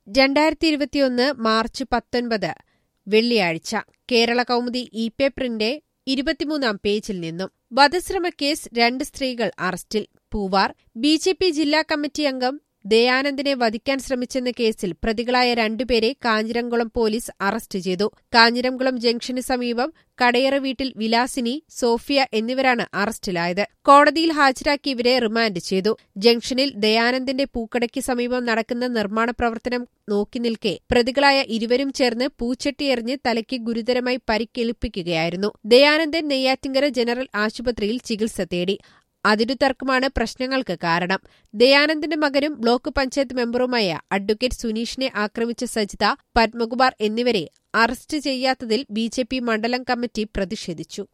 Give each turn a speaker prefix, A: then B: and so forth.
A: രണ്ടായിരത്തി ഇരുപത്തിയൊന്ന് മാർച്ച് പത്തൊൻപത് വെള്ളിയാഴ്ച കേരള കൗമുദി ഇ പേപ്പറിന്റെ ഇരുപത്തിമൂന്നാം പേജിൽ നിന്നും വധശ്രമക്കേസ് രണ്ട് സ്ത്രീകൾ അറസ്റ്റിൽ പൂവാർ ബി ജെ പി ജില്ലാ കമ്മിറ്റി അംഗം ദയാനന്ദിനെ വധിക്കാൻ ശ്രമിച്ചെന്ന കേസിൽ പ്രതികളായ രണ്ടുപേരെ കാഞ്ഞിരംകുളം പോലീസ് അറസ്റ്റ് ചെയ്തു കാഞ്ഞിരംകുളം ജംഗ്ഷന് സമീപം കടയറ വീട്ടിൽ വിലാസിനി സോഫിയ എന്നിവരാണ് അറസ്റ്റിലായത് കോടതിയിൽ ഹാജരാക്കി ഇവരെ റിമാൻഡ് ചെയ്തു ജംഗ്ഷനിൽ ദയാനന്ദിന്റെ പൂക്കടയ്ക്ക് സമീപം നടക്കുന്ന നിർമ്മാണ പ്രവർത്തനം നോക്കി നിൽക്കെ പ്രതികളായ ഇരുവരും ചേർന്ന് പൂച്ചട്ടി എറിഞ്ഞ് തലയ്ക്ക് ഗുരുതരമായി പരിക്കേൽപ്പിക്കുകയായിരുന്നു ദയാനന്ദൻ നെയ്യാറ്റിങ്കര ജനറൽ ആശുപത്രിയിൽ ചികിത്സ തേടി അതിരുതർക്കമാണ് പ്രശ്നങ്ങൾക്ക് കാരണം ദയാനന്ദിന്റെ മകനും ബ്ലോക്ക് പഞ്ചായത്ത് മെമ്പറുമായ അഡ്വക്കേറ്റ് സുനീഷിനെ ആക്രമിച്ച സജിത പത്മകുമാർ എന്നിവരെ അറസ്റ്റ് ചെയ്യാത്തതിൽ ബി മണ്ഡലം കമ്മിറ്റി പ്രതിഷേധിച്ചു